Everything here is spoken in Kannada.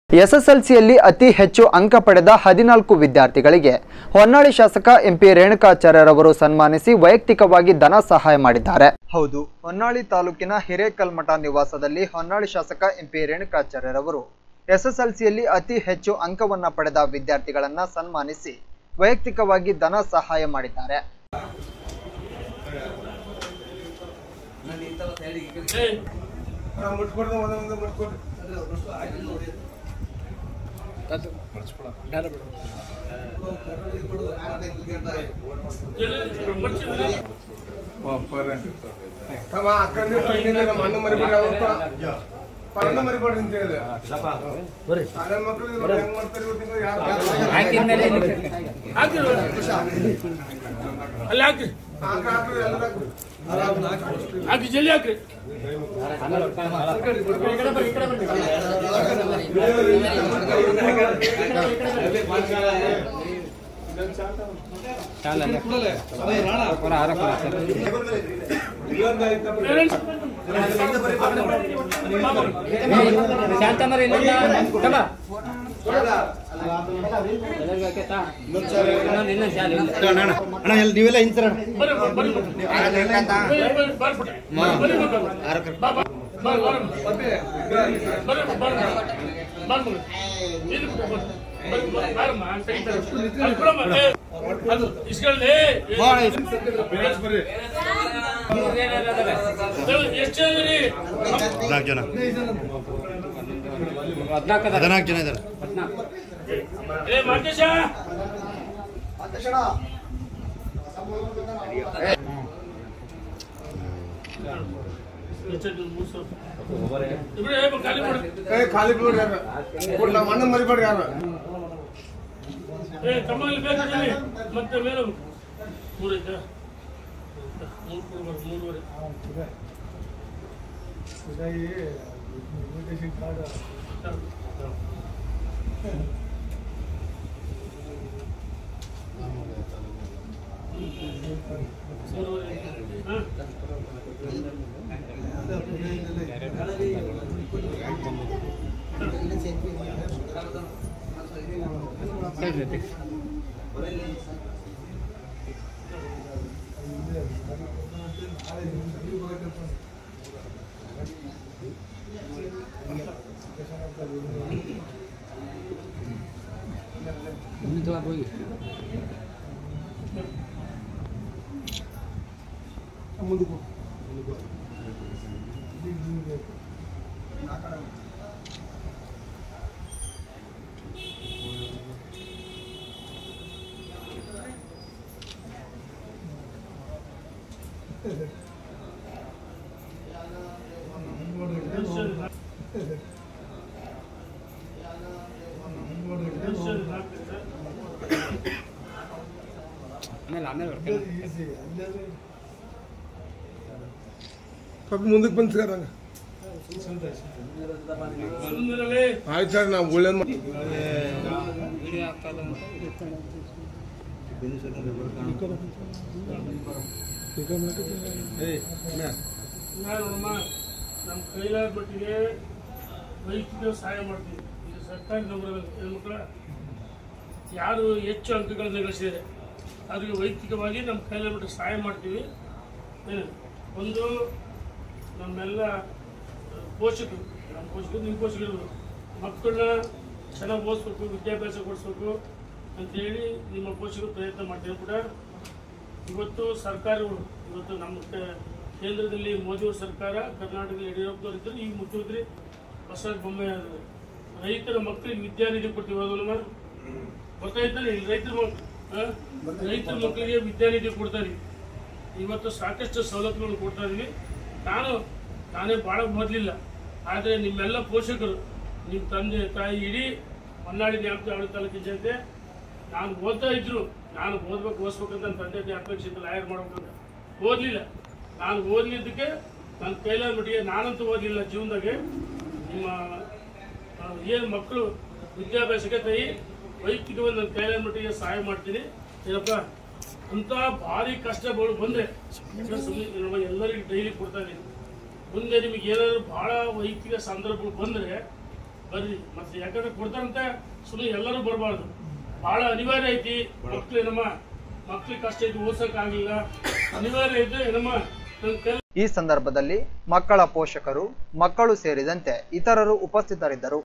ಎಸ್ಎಸ್ಎಲ್ಸಿಯಲ್ಲಿ ಅತಿ ಹೆಚ್ಚು ಅಂಕ ಪಡೆದ ಹದಿನಾಲ್ಕು ವಿದ್ಯಾರ್ಥಿಗಳಿಗೆ ಹೊನ್ನಾಳಿ ಶಾಸಕ ಎಂಪಿ ರೇಣುಕಾಚಾರ್ಯರವರು ಸನ್ಮಾನಿಸಿ ವೈಯಕ್ತಿಕವಾಗಿ ಧನ ಸಹಾಯ ಮಾಡಿದ್ದಾರೆ ಹೌದು ಹೊನ್ನಾಳಿ ತಾಲೂಕಿನ ಹಿರೇಕಲ್ಮಠ ನಿವಾಸದಲ್ಲಿ ಹೊನ್ನಾಳಿ ಶಾಸಕ ಎಂಪಿ ರೇಣುಕಾಚಾರ್ಯರವರು ಎಸ್ಎಸ್ಎಲ್ಸಿಯಲ್ಲಿ ಅತಿ ಹೆಚ್ಚು ಅಂಕವನ್ನ ಪಡೆದ ವಿದ್ಯಾರ್ಥಿಗಳನ್ನ ಸನ್ಮಾನಿಸಿ ವೈಯಕ್ತಿಕವಾಗಿ ಧನ ಸಹಾಯ ಮಾಡಿದ್ದಾರೆ ಮುಟ್ಕೊಡ್ದು ಒಂದೊಂದು ಮುಟ್ಕೊಡ್ರಿ ತಮ್ಮ ಅಕ್ಕಂದ್ರೆ ತಂಗಿದ್ರೆ ನಮ್ಮ ಅಣ್ಣ ಮರಿಬೇಡ್ರಿ ಅವಪ್ಪ ಅಣ್ಣ ಮರಿಬೇಡ್ರಿ ಅಂತ ಹೇಳಿದೆ ಅಣ್ಣ ಮಕ್ಕಳು ಇವ್ರು ಹೆಂಗ್ ಮಾಡ್ತಾರೆ ಗೊತ್ತಿಲ್ಲ ಯಾರು ಅಲ್ಲಿ ಹಾಕ್ರಿ ಹಾಕ ಹಾಕ್ರಿ ಎಲ್ಲ ಹಾಕ್ರಿ ಹಾಕಿ ಜಲ್ದಿ ಹಾಕ್ರಿ Parents, ಶಾಂತಮರಿ ಕಮ ನಿನ್ನ ಶಾಲೆ ಅಣ್ಣ ಎಲ್ಲಿ ನೀವೆಲ್ಲ ಹಿಂಸರ ಬರ್ರಿ, ಬರ್ರಿ, ಬರ್ರಿ. ಬರ್ರಿ, ಬರ್ರಿ, ಬರ್ರಿ, ಬರ್ರಿ, ಬರ್ರಿ. ಬಾ, ಬಾ. ಬಾ, ಬಾ. ಬರ್ರಿ, ಬರ್ರಿ, ಬರ್ರಿ. ಬರ್ರಿ. ಇಲ್ಲಿ ಬಿಡು, ಬರ್ರಿ. ಬರ್ರಿ, ಬರ್ರಿ, ಬಾರಮ್ಮ, ತೆಗಿತಾರೆ. ಅಲ್ಲಿ ಬಿಡಮ್ಮ, ಏ, ಅದು ಇಸ್ಕೊಳ್ಳಿ. ಎಷ್ಟು ಜನ ಇದೀರಿ? ಹದಿನಾಲ್ಕು ಜನ ಹದಿನಾಲ್ಕು ಹದಿನಾಲ್ಕು ಜನ ಇದ್ದಾರೆ ಏ ಮಾತೇಶ ಇಬ್ರೇ ಖಾಲಿ ಮಾಡಿ ಏ ಖಾಲಿ ಬಿಡ್ರಿ ಯಾರು ಕೊಡ್ ನಮ್ಮ ಅಣ್ಣ ಮರಿಬೇಡ್ರಿ ಯಾರು ಏ ತಮ್ಮಲ್ಲಿ ಬೇಕಾದ್ರೆ ಮತ್ತೆ ಮೇಲೆ ಮೂರೈತಾ ಮೂರು ಕೊಡ್ಬಾರ್ದು ಮೂರುವರೆ ಮೂರುವರೆ ಹಾಂ ಆಮೇಲೆ ಆಮೇಲೆ ಬರ್ತೀನಿ ಸ್ವಲ್ಪ ಮುಂದಕ್ಕೆ ಬಂದು ಸೇರಂಗ ಸುಮ್ಮನೆ ಆಯ್ತು ಸರ್ ನಾವು ಒಳ್ಳೇದು ಮಾಡಿ ವಿಡಿಯೋ ಹಾಕೋದು ನಾನು ನಮ್ಮ ನಮ್ಮ ಕೈಲಾದ ಮಟ್ಟಿಗೆ ವೈಯಕ್ತಿಕ ಸಹಾಯ ಮಾಡ್ತೀವಿ ಈಗ ಸರ್ಕಾರಿ ನೌಕರ ಹೆಣ್ಮಕ್ಳ ಯಾರು ಹೆಚ್ಚು ಅಂಕಗಳನ್ನು ಗಳಿಸಿದ್ದಾರೆ ಅವರಿಗೆ ವೈಯಕ್ತಿಕವಾಗಿ ನಮ್ಮ ಕೈಲಾದ ಮಟ್ಟಿಗೆ ಸಹಾಯ ಮಾಡ್ತೀವಿ ಏನು ಒಂದು ನಮ್ಮೆಲ್ಲ ಪೋಷಕರು ನಮ್ಮ ಪೋಷಕರು ನಿಮ್ಮ ಪೋಷಕರು ಮಕ್ಕಳನ್ನ ಚೆನ್ನಾಗಿ ಓದಿಸ್ಬೇಕು ವಿದ್ಯಾಭ್ಯಾಸ ಕೊಡಿಸ್ಬೇಕು ಅಂತೇಳಿ ನಿಮ್ಮ ಪೋಷಕರು ಪ್ರಯತ್ನ ಮಾಡ್ತೀವಿ ಕೂಡ ಇವತ್ತು ಸರ್ಕಾರಗಳು ಇವತ್ತು ನಮ್ಮ ಕ- ಕೇಂದ್ರದಲ್ಲಿ ಮೋದಿಯವರ ಸರ್ಕಾರ ಕರ್ನಾಟಕದಲ್ಲಿ ಯಡಿಯೂರಪ್ಪನವರು ಇದ್ದರು ಈಗ ಮುಖ್ಯಮಂತ್ರಿ ಬಸವರಾಜ ಬೊಮ್ಮಾಯಿ ಆದರು ರೈತರ ಮಕ್ಕಳಿಗೆ ವಿದ್ಯಾನಿಧಿ ಕೊಡ್ತೀವಿ ಹೌದಲ್ವ ಗೊತ್ತಾಯ್ತಲ್ಲ ಇಲ್ಲಿ ರೈತರ ಮಕ್ಕಳು ಆ? ರೈತರ ಮಕ್ಕಳಿಗೆ ವಿದ್ಯಾನಿಧಿ ಕೊಡ್ತಾರೆ ಇವತ್ತು ಸಾಕಷ್ಟು ಸವಲತ್ತುಗಳನ್ನು ಕೊಡ್ತಾ ಇದೀವಿ ನಾನು ನಾನೇ ಭಾಳ ಮೊದಲಿಲ್ಲ ಆದರೆ ನಿಮ್ಮೆಲ್ಲ ಪೋಷಕರು ನಿಮ್ಮ ತಂದೆ ತಾಯಿ ಇಡೀ ಹೊನ್ನಾಳಿ ಜ್ಞಾಪಕ ಆಡಳಿತ ತಾಲೂಕಿನ ಜನತೆ ನಾನು ಓದ್ತಾ ಇದ್ರು ನಾನು ಓದ್ಬೇಕು ಓದಿಸ್ಬೇಕಂತ ನನ್ನ ತಂದೆ ತಾಯಿ ಅಪೇಕ್ಷೆ ಇತ್ತು ಲಾಯರ್ ಮಾಡ್ಬೇಕಂತ ಓದಲಿಲ್ಲ ನಾನು ಓದಲಿದ್ದಕ್ಕೆ ನನ್ನ ಕೈಲಾದ ಮಟ್ಟಿಗೆ ನಾನಂತೂ ಓದಲಿಲ್ಲ ಜೀವನದಾಗೆ ನಿಮ್ಮ ಏನು ಮಕ್ಕಳು ವಿದ್ಯಾಭ್ಯಾಸಕ್ಕೆ ತಾಯಿ ವೈಯಕ್ತಿಕವಾಗಿ ನನ್ನ ಕೈಲಾದ ಮಟ್ಟಿಗೆ ಸಹಾಯ ಮಾಡ್ತೀನಿ ಏನಪ್ಪ ಅಂತ ಭಾರಿ ಕಷ್ಟಗಳು ಬಂದರೆ ಎಲ್ಲರಿಗೂ ಡೈಲಿ ಕೊಡ್ತಾ ಇದ್ದೀನಿ ಮುಂದೆ ನಿಮಗೆ ಏನಾದರೂ ಭಾಳ ವೈಯಕ್ತಿಕ ಸಂದರ್ಭಗಳು ಬಂದರೆ ಬರ್ರಿ ಮತ್ತೆ ಯಾಕಂದ್ರೆ ಕೊಡ್ತಾರಂತ ಸುಮ್ಮನೆ ಎಲ್ಲರೂ ಬರಬಾರ್ದು ಬಹಳ ಅನಿವಾರ್ಯ ಐತಿ ಮಕ್ಳು ನಮ್ಮ ಮಕ್ಳಿಗೆ ಕಷ್ಟ ಐತಿ ಓದ್ಸಕ್ ಆಗ್ಲಿಲ್ಲ ಅನಿವಾರ್ಯ ಐತಿ ನಮ್ಮ ನಮ್ಮ ಕೈ ಈ ಸಂದರ್ಭದಲ್ಲಿ ಮಕ್ಕಳ ಪೋಷಕರು ಮಕ್ಕಳು ಸೇರಿದಂತೆ ಇತರರು ಉಪಸ್ಥಿತರಿದ್ದರು